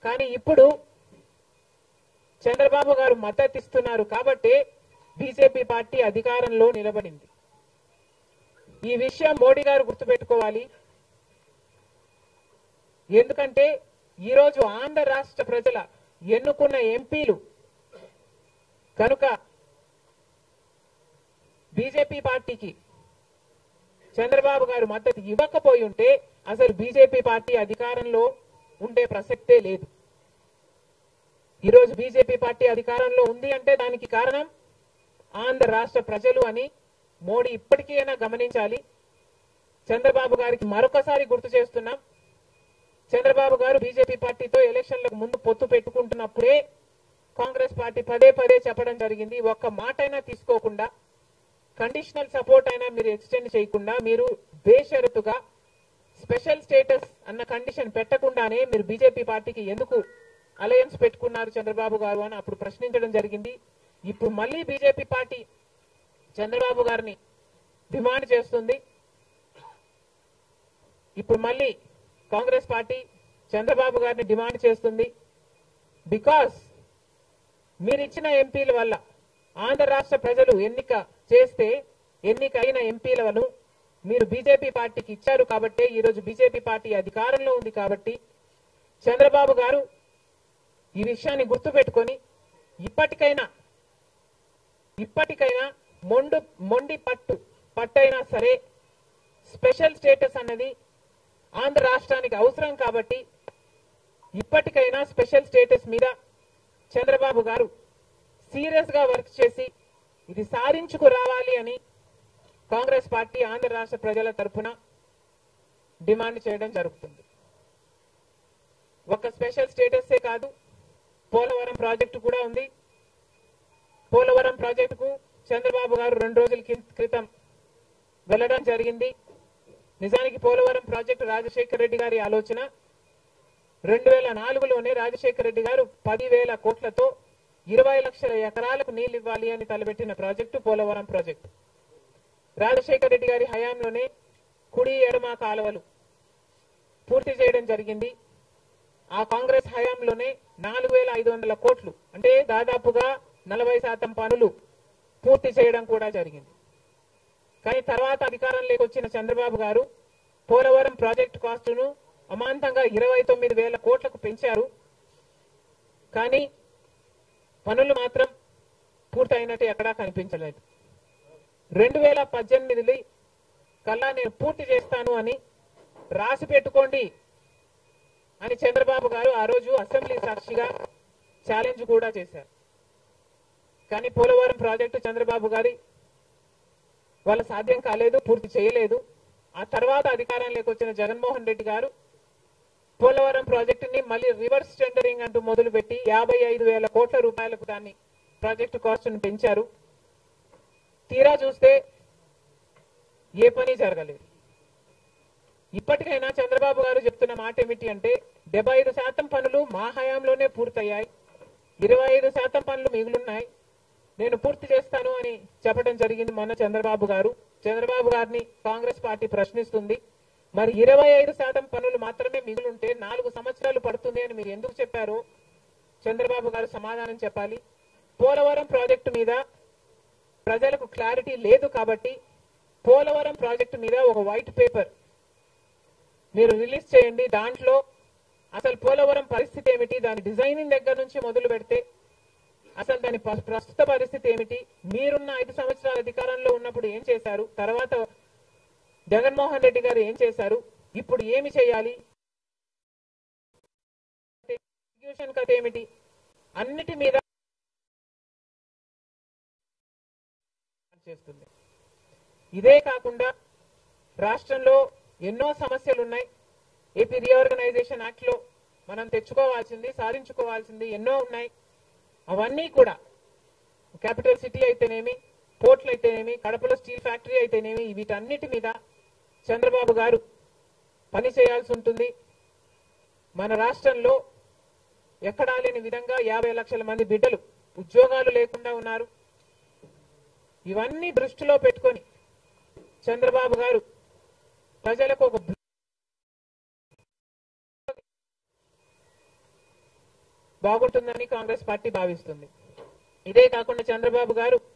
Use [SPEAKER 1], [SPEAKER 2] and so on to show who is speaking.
[SPEAKER 1] కానీ ఇప్పుడు చంద్రబాబు గారు మద్దతు ఇస్తున్నారు కాబట్టి బీజేపీ పార్టీ అధికారంలో నిలబడింది ఈ విషయం మోడీ గారు గుర్తుపెట్టుకోవాలి ఎందుకంటే ఈరోజు ఆంధ్ర రాష్ట్ర ప్రజల ఎన్నుకున్న ఎంపీలు కనుక బీజేపీ పార్టీకి చంద్రబాబు గారు మద్దతు ఇవ్వకపోయి ఉంటే అసలు బీజేపీ పార్టీ అధికారంలో ఉండే ప్రసక్తే లేదు ఈరోజు బీజేపీ పార్టీ అధికారంలో ఉంది అంటే దానికి కారణం ఆంధ్ర రాష్ట్ర ప్రజలు అని మోడీ ఇప్పటికైనా గమనించాలి చంద్రబాబు గారికి మరొకసారి గుర్తు చేస్తున్నాం చంద్రబాబు గారు బీజేపీ పార్టీతో ఎలక్షన్లకు ముందు పొత్తు పెట్టుకుంటున్నప్పుడే కాంగ్రెస్ పార్టీ పదే పదే చెప్పడం జరిగింది ఒక్క మాటైనా తీసుకోకుండా కండిషనల్ సపోర్ట్ అయినా మీరు ఎక్స్టెండ్ చేయకుండా మీరు బేషరతుగా స్పెషల్ స్టేటస్ అన్న కండిషన్ పెట్టకుండానే మీరు బీజేపీ పార్టీకి ఎందుకు అలయన్స్ పెట్టుకున్నారు చంద్రబాబు గారు అని అప్పుడు ప్రశ్నించడం జరిగింది ఇప్పుడు మళ్ళీ బీజేపీ పార్టీ చంద్రబాబు గారిని డిమాండ్ చేస్తుంది ఇప్పుడు మళ్ళీ కాంగ్రెస్ పార్టీ చంద్రబాబు గారిని డిమాండ్ చేస్తుంది బికాస్ మీరు ఇచ్చిన ఎంపీల వల్ల ఆంధ్ర రాష్ట్ర ప్రజలు ఎన్నిక చేస్తే ఎన్నికైన ఎంపీలను మీరు బీజేపీ పార్టీకి ఇచ్చారు కాబట్టి ఈరోజు బీజేపీ పార్టీ అధికారంలో ఉంది కాబట్టి చంద్రబాబు గారు ఈ విషయాన్ని గుర్తుపెట్టుకొని ఇప్పటికైనా ఇప్పటికైనా మొండు మొండి పట్టు పట్టైనా సరే స్పెషల్ స్టేటస్ అన్నది ఆంధ్ర రాష్ట్రానికి అవసరం కాబట్టి ఇప్పటికైనా స్పెషల్ స్టేటస్ మీద చంద్రబాబు గారు సీరియస్ గా వర్క్ చేసి ఇది సాధించుకు రావాలి అని కాంగ్రెస్ పార్టీ ఆంధ్ర రాష్ట్ర ప్రజల తరఫున డిమాండ్ చేయడం జరుగుతుంది ఒక స్పెషల్ స్టేటసే కాదు పోలవరం ప్రాజెక్టు కూడా ఉంది పోలవరం ప్రాజెక్టుకు చంద్రబాబు గారు రెండు రోజుల కిం- క్రితం వెళ్ళడం జరిగింది నిజానికి పోలవరం ప్రాజెక్టు రాజశేఖర రెడ్డి గారి ఆలోచన రెండు వేల నాలుగులోనే రాజశేఖర రెడ్డి గారు పదివేల కోట్లతో ఇరవై లక్షల ఎకరాలకు నీళ్లు ఇవ్వాలి అని తలపెట్టిన ప్రాజెక్టు పోలవరం ప్రాజెక్టు రాజశేఖర రెడ్డి గారి హయాంలోనే కుడి ఎడమ కాలువలు పూర్తి చేయడం జరిగింది ఆ కాంగ్రెస్ హయాంలోనే నాలుగు వేల ఐదు వందల కోట్లు అంటే దాదాపుగా నలభై శాతం పనులు పూర్తి చేయడం కూడా జరిగింది కానీ తర్వాత అధికారంలోకి వచ్చిన చంద్రబాబు గారు పోలవరం ప్రాజెక్టు కాస్టును అమాంతంగా ఇరవై తొమ్మిది వేల కోట్లకు పెంచారు కానీ పనులు మాత్రం పూర్తయినట్టు ఎక్కడా కనిపించలేదు రెండు వేల పద్దెనిమిది కల్లా నేను పూర్తి చేస్తాను అని రాసి పెట్టుకోండి అని చంద్రబాబు గారు ఆ రోజు అసెంబ్లీ సాక్షిగా ఛాలెంజ్ కూడా చేశారు కానీ పోలవరం ప్రాజెక్టు చంద్రబాబు గారి వాళ్ళ సాధ్యం కాలేదు పూర్తి చేయలేదు ఆ తర్వాత అధికారంలోకి వచ్చిన జగన్మోహన్ రెడ్డి గారు పోలవరం ప్రాజెక్టుని మళ్ళీ రివర్స్ టెండరింగ్ అంటూ మొదలుపెట్టి యాభై ఐదు వేల కోట్ల రూపాయలకు దాన్ని ప్రాజెక్టు కాస్ట్ను పెంచారు తీరా చూస్తే ఏ పని జరగలేదు ఇప్పటికైనా చంద్రబాబు గారు చెప్తున్న మాట ఏమిటి అంటే డెబ్బై ఐదు శాతం పనులు మా హయాంలోనే పూర్తయ్యాయి ఇరవై ఐదు శాతం పనులు మిగులున్నాయి నేను పూర్తి చేస్తాను అని చెప్పడం జరిగింది మొన్న చంద్రబాబు గారు చంద్రబాబు గారిని కాంగ్రెస్ పార్టీ ప్రశ్నిస్తుంది మరి ఇరవై ఐదు శాతం పనులు మాత్రమే మిగులుంటే నాలుగు సంవత్సరాలు పడుతుంది అని మీరు ఎందుకు చెప్పారో చంద్రబాబు గారు సమాధానం చెప్పాలి పోలవరం ప్రాజెక్టు మీద ప్రజలకు క్లారిటీ లేదు కాబట్టి పోలవరం ప్రాజెక్టు మీద ఒక వైట్ పేపర్ మీరు రిలీజ్ చేయండి దాంట్లో అసలు పోలవరం పరిస్థితి ఏమిటి దాని డిజైనింగ్ దగ్గర నుంచి మొదలు పెడితే అసలు దాని ప్ర- ప్రస్తుత పరిస్థితి ఏమిటి మీరున్న ఐదు సంవత్సరాల అధికారంలో ఉన్నప్పుడు ఏం చేశారు తర్వాత జగన్మోహన్ రెడ్డి గారు ఏం చేశారు ఇప్పుడు ఏమి చేయాలి ఎగ్జిక్యూషన్ కథ ఏమిటి అన్నిటి మీద చేస్తుంది ఇదే కాకుండా రాష్ట్రంలో ఎన్నో సమస్యలు ఉన్నాయి ఏపీ రీఆర్గనైజేషన్ యాక్ట్ లో మనం తెచ్చుకోవాల్సింది సాధించుకోవాల్సింది ఎన్నో ఉన్నాయి అవన్నీ కూడా క్యాపిటల్ సిటీ అయితేనేమి పోర్ట్లు అయితేనేమి కడపలో స్టీల్ ఫ్యాక్టరీ అయితేనేమి వీటన్నిటి మీద చంద్రబాబు గారు పని చేయాల్సి ఉంటుంది మన రాష్ట్రంలో ఎక్కడా లేని విధంగా యాభై లక్షల మంది బిడ్డలు ఉద్యోగాలు లేకుండా ఉన్నారు ఇవన్నీ దృష్టిలో పెట్టుకొని చంద్రబాబు గారు ప్రజలకు ఒక బాగుంటుందని కాంగ్రెస్ పార్టీ భావిస్తుంది ఇదే కాకుండా చంద్రబాబు గారు